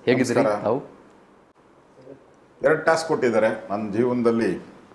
ಹೇಗಿದ್ದೀರಿ ನಮಸ್ಕಾರ. ತಾವು ಎರಡು ಟಾಸ್ಕ್ ಕೊಟ್ಟಿದ್ದಾರೆ ನನ್ನ ಜೀವನದಲ್ಲಿ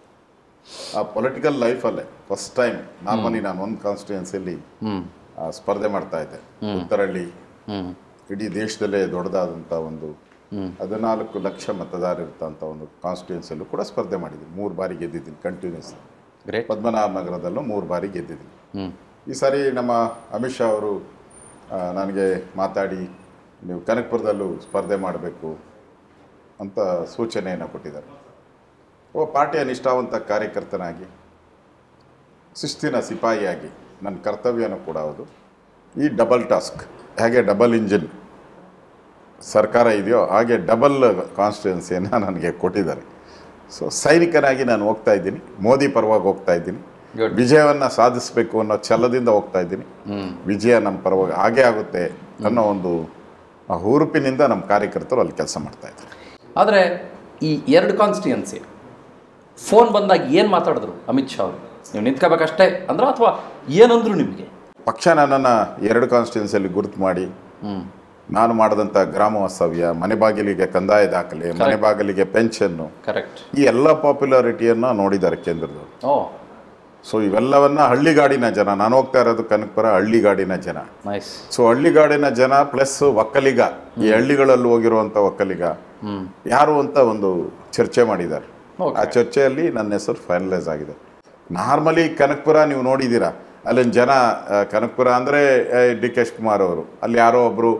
ಆ ಪೊಲಿಟಿಕಲ್ ಲೈಫಲ್ಲೇ ಫಸ್ಟ್ ಟೈಮ್ ನಾರ್ಮಲಿ ನಾನು ಒಂದು ಕಾನ್ಸ್ಟಿಟ್ಯೂನ್ಸಿಯಲ್ಲಿ ಹ್ಮ್ ಸ್ಪರ್ಧೆ ಮಾಡ್ತಾ ಇದ್ದೆ ಉತ್ತರಹಳ್ಳಿ ಹ್ಮ್ ಇಡೀ ದೇಶದಲ್ಲೇ ದೊಡ್ಡದಾದಂಥ ಒಂದು ಹದಿನಾಲ್ಕು ಲಕ್ಷ ಮತದಾರ ಇರ್ತಂಥ ಒಂದು ಕಾನ್ಸ್ಟಿಟ್ಯೂನ್ಸಿಯಲ್ಲೂ ಕೂಡ ಸ್ಪರ್ಧೆ ಮಾಡಿದ್ದೀನಿ ಮೂರು ಬಾರಿ ಗೆದ್ದಿದ್ದೀನಿ ಕಂಟಿನ್ಯೂಸ್ ಗ್ರೇಟ್ ಪದ್ಮನಾಭ ನಗರದಲ್ಲೂ ಮೂರು ಬಾರಿ ಗೆದ್ದಿದ್ದೀನಿ ಹ್ಮ್ ಈ ಸಾರಿ ನಮ್ಮ ಅಮಿತ್ ಶಾ ಅವರು ಆ, ನನಗೆ ಮಾತಾಡಿ ನೀವು ಕನಕಪುರದಲ್ಲೂ ಸ್ಪರ್ಧೆ ಮಾಡಬೇಕು ಅಂತ ಸೂಚನೆಯನ್ನು ಕೊಟ್ಟಿದ್ದಾರೆ ಒಬ್ಬ ಪಾರ್ಟಿಯ ನಿಷ್ಠಾವಂತ ಕಾರ್ಯಕರ್ತನಾಗಿ ಶಿಸ್ತಿನ ಸಿಪಾಯಿಯಾಗಿ ನನ್ನ ಕರ್ತವ್ಯನೂ ಕೂಡ ಹೌದು ಈ ಡಬಲ್ ಟಾಸ್ಕ್ ಹೇಗೆ ಡಬಲ್ ಇಂಜಿನ್ ಸರ್ಕಾರ ಇದೆಯೋ ಹಾಗೆ ಡಬಲ್ ಕಾನ್ಸ್ಟಿಟ್ಯೂನ್ಸಿಯನ್ನು ನನಗೆ ಕೊಟ್ಟಿದ್ದಾರೆ ಸೊ ಸೈನಿಕನಾಗಿ ನಾನು ಹೋಗ್ತಾ ಇದ್ದೀನಿ ಮೋದಿ ಪರವಾಗಿ ಹೋಗ್ತಾ ಇದ್ದೀನಿ Good. ವಿಜಯವನ್ನು ಸಾಧಿಸಬೇಕು ಅನ್ನೋ ಛಲದಿಂದ ಹೋಗ್ತಾ ಇದ್ದೀನಿ ಹ್ಮ್ ವಿಜಯ ನಮ್ಮ ಪರವಾಗಿ ಹಾಗೇ ಆಗುತ್ತೆ ಅನ್ನೋ ಒಂದು ಆ ಹುರುಪಿನಿಂದ ನಮ್ಮ ಕಾರ್ಯಕರ್ತರು ಅಲ್ಲಿ ಕೆಲಸ ಮಾಡ್ತಾ ಇದ್ದಾರೆ ಆದರೆ ಈ ಎರಡು ಕಾನ್ಸ್ಟಿಟ್ಯೂನ್ಸಿ ಫೋನ್ ಬಂದಾಗ ಏನು ಮಾತಾಡಿದ್ರು ಅಮಿತ್ ಶಾ ಅವರು ನೀವು ನಿಂತ್ಕೋಬೇಕಷ್ಟೇ ಅಂದ್ರ ಅಥವಾ ಏನಂದ್ರು ನಿಮಗೆ ಪಕ್ಷ ನನ್ನನ್ನು ಎರಡು ಕಾನ್ಸ್ಟಿಟ್ಯೂನ್ಸಿಯಲ್ಲಿ ಗುರುತು ಮಾಡಿ ಹ್ಮ್ ನಾನು ಮಾಡಿದಂಥ ಗ್ರಾಮ ವಾಸ್ತವ್ಯ ಮನೆ ಬಾಗಿಲಿಗೆ ಕಂದಾಯ ದಾಖಲೆ ಮನೆ ಬಾಗಿಲಿಗೆ ಪೆನ್ಷನ್ನು ಕರೆಕ್ಟ್ ಈ ಎಲ್ಲ ಪಾಪ್ಯುಲಾರಿಟಿಯನ್ನು ನೋಡಿದ್ದಾರೆ ಕೇಂದ್ರದವರು ಓ ಸೊ ಇವೆಲ್ಲವನ್ನ ಹಳ್ಳಿಗಾಡಿನ ಜನ ನಾನು ಹೋಗ್ತಾ ಇರೋದು ಕನಕಪುರ ಹಳ್ಳಿಗಾಡಿನ ಜನ ನೈಸ್ ಸೊ ಹಳ್ಳಿಗಾಡಿನ ಜನ ಪ್ಲಸ್ ಒಕ್ಕಲಿಗ ಈ ಹಳ್ಳಿಗಳಲ್ಲಿ ಹೋಗಿರುವಂಥ ಒಕ್ಕಲಿಗ ಹ್ಮ್ ಯಾರು ಅಂತ ಒಂದು ಚರ್ಚೆ ಮಾಡಿದ್ದಾರೆ Okay. ಆ ಚರ್ಚೆಯಲ್ಲಿ ನನ್ನ ಹೆಸರು ಫೈನಲೈಸ್ ಆಗಿದೆ ನಾರ್ಮಲಿ ಕನಕಪುರ ನೀವು ನೋಡಿದ್ದೀರಾ ಅಲ್ಲಿನ ಜನ ಆ, ಕನಕಪುರ ಅಂದರೆ ಡಿ ಕೆ ಶಿವಕುಮಾರ್ ಅವರು ಅಲ್ಲಿ ಯಾರೋ ಒಬ್ಬರು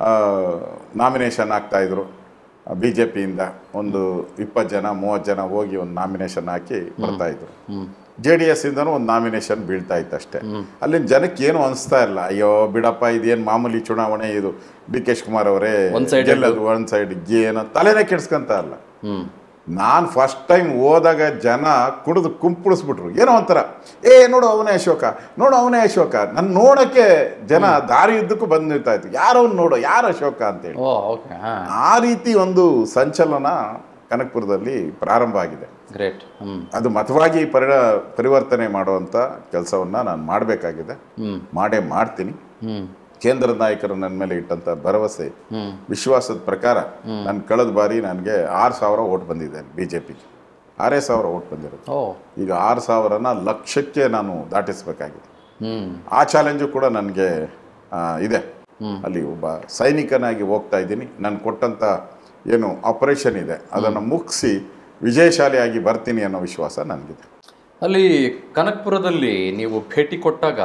ನಾಮಿನೇಷನ್ ಆಗ್ತಾಯಿದ್ರು ಬಿ ಜೆ ಪಿಯಿಂದ ಒಂದು ಇಪ್ಪತ್ತು ಜನ ಮೂವತ್ತು ಜನ ಹೋಗಿ ಒಂದು ನಾಮಿನೇಷನ್ ಹಾಕಿ ಬರ್ತಾಯಿದ್ರು ಜೆ ಡಿ ಎಸ್ ಇಂದನೂ ಒಂದು ನಾಮಿನೇಷನ್ ಬೀಳ್ತಾ ಇತ್ತು ಅಷ್ಟೇ ಅಲ್ಲಿನ ಜನಕ್ಕೆ ಏನು ಅನಿಸ್ತಾ ಇಲ್ಲ ಅಯ್ಯೋ ಬಿಡಪ್ಪ ಇದೇನು ಮಾಮೂಲಿ ಚುನಾವಣೆ ಇದು ಡಿ ಕೆ ಶಿವಕುಮಾರ್ ಅವರೇ One-sided. ಗೆಲ್ಲೋದು ಒನ್ ಸೈಡ್ ಏನು ತಲೆನೇ ಕೆಡ್ಸ್ಕೊಂತ ಇಲ್ಲ ಹ್ಮ್ ನಾನು ಫಸ್ಟ್ ಟೈಮ್ ಹೋದಾಗ ಜನ ಕುಡಿದು ಕುಂಪುಳಿಸ್ಬಿಟ್ರು ಏನೋ ಒಂಥರ ಏ ನೋಡು ಅವನೇ ಅಶೋಕ ನೋಡು ಅವನೇ ಅಶೋಕ ನನ್ನ ನೋಡೋಕ್ಕೆ ಜನ ದಾರಿ ಉದ್ದಕ್ಕೂ ಬಂದು ನಿಲ್ತಾ ಇತ್ತು ಯಾರವ್ನು ನೋಡು ಯಾರು ಅಶೋಕ ಅಂತೇಳಿ ಓ ಓಕೆ ಹಾಂ ಆ ರೀತಿ ಒಂದು ಸಂಚಲನ ಕನಕಪುರದಲ್ಲಿ ಪ್ರಾರಂಭ ಆಗಿದೆ ಗ್ರೇಟ್ ಹ್ಮ್ ಅದು ಮತವಾಗಿ ಪರಿಣ ಪರಿವರ್ತನೆ ಮಾಡುವಂಥ ಕೆಲಸವನ್ನು ನಾನು ಮಾಡಬೇಕಾಗಿದೆ ಹ್ಮ್ ಮಾಡೇ ಮಾಡ್ತೀನಿ ಹ್ಮ್ ಕೇಂದ್ರ ನಾಯಕರು ನನ್ನ ಮೇಲೆ ಇಟ್ಟಂಥ ಭರವಸೆ ಹ್ಮ್ ವಿಶ್ವಾಸದ ಪ್ರಕಾರ ನಾನು ಕಳೆದ ಬಾರಿ ನನಗೆ ಆರು ಸಾವಿರ ಓಟ್ ಬಂದಿದೆ ಬಿ ಜೆ ಪಿಗೆ ಆರೇ ಸಾವಿರ ಓಟ್ ಬಂದಿರೋದು ಓ ಈಗ ಆರು ಸಾವಿರನ ಲಕ್ಷಕ್ಕೆ ನಾನು ದಾಟಿಸಬೇಕಾಗಿದೆ ಹ್ಮ್ ಆ ಚಾಲೆಂಜು ಕೂಡ ನನಗೆ ಆ, ಇದೆ ಹ್ಮ್. ಅಲ್ಲಿ ಒಬ್ಬ ಸೈನಿಕನಾಗಿ ಹೋಗ್ತಾ ಇದ್ದೀನಿ ನಾನು ಕೊಟ್ಟಂಥ ಏನು ಆಪರೇಷನ್ ಇದೆ ಅದನ್ನು ಮುಗಿಸಿ ವಿಜಯಶಾಲಿಯಾಗಿ ಬರ್ತೀನಿ ಅನ್ನೋ ವಿಶ್ವಾಸ ನನಗಿದೆ ಅಲ್ಲಿ ಕನಕ್ಪುರದಲ್ಲಿ ನೀವು ಭೇಟಿ ಕೊಟ್ಟಾಗ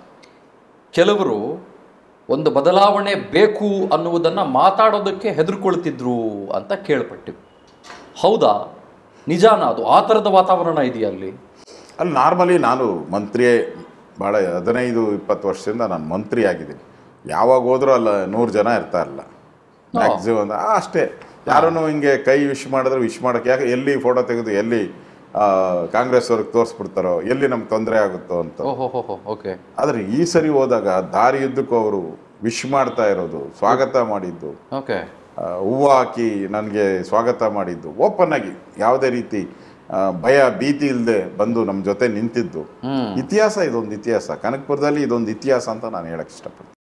ಕೆಲವರು ಒಂದು ಬದಲಾವಣೆ ಬೇಕು ಅನ್ನುವುದನ್ನು ಮಾತಾಡೋದಕ್ಕೆ ಹೆದರ್ಕೊಳ್ತಿದ್ರು ಅಂತ ಕೇಳ್ಪಟ್ಟಿವಿ ಹೌದಾ ನಿಜಾನ ಅದು ಆ ಥರದ ವಾತಾವರಣ ಇದೆಯಾ ಅಲ್ಲಿ ಅಲ್ಲಿ ನಾರ್ಮಲಿ ನಾನು ಮಂತ್ರಿಯೇ ಭಾಳ ಹದಿನೈದು ಇಪ್ಪತ್ತು ವರ್ಷದಿಂದ ನಾನು ಮಂತ್ರಿ ಆಗಿದ್ದೀನಿ ಯಾವಾಗ ಹೋದ್ರೂ ಅಲ್ಲ ನೂರು ಜನ ಇರ್ತಾ ಇರಲ್ಲ ಮ್ಯಾಕ್ಸಿಮಮ್ ಅಷ್ಟೇ ಯಾರನ್ನು ಹಿಂಗೆ ಕೈ ವಿಶ್ ಮಾಡಿದ್ರೆ ವಿಶ್ ಮಾಡೋಕ್ಕೆ ಯಾಕೆ ಎಲ್ಲಿ ಫೋಟೋ ತೆಗೆದು ಎಲ್ಲಿ ಆ, ಕಾಂಗ್ರೆಸ್ ಅವ್ರಿಗೆ ತೋರಿಸ್ಬಿಡ್ತಾರೋ ಎಲ್ಲಿ ನಮ್ಗೆ ತೊಂದರೆ ಆಗುತ್ತೋ ಅಂತ ಓಹೋ ಹೋ ಹೋ ಓಕೆ ಆದರೆ ಈ ಸರಿ ಹೋದಾಗ ದಾರಿಯುದ್ದಕ್ಕೂ ಅವರು ವಿಶ್ ಮಾಡ್ತಾ ಇರೋದು ಸ್ವಾಗತ ಮಾಡಿದ್ದು ಓಕೆ ಆ, ಹೂವು ಹಾಕಿ ನನಗೆ ಸ್ವಾಗತ ಮಾಡಿದ್ದು ಓಪನ್ ಆಗಿ ಯಾವುದೇ ರೀತಿ ಆ, ಭಯ ಭೀತಿ ಇಲ್ಲದೆ ಬಂದು ನಮ್ಮ ಜೊತೆ ನಿಂತಿದ್ದು ಹ್ಮ್ ಇತಿಹಾಸ ಇದೊಂದು ಇತಿಹಾಸ ಕನಕಪುರದಲ್ಲಿ ಇದೊಂದು ಇತಿಹಾಸ ಅಂತ ನಾನು ಹೇಳಕ್ ಇಷ್ಟಪಡ್ತೀನಿ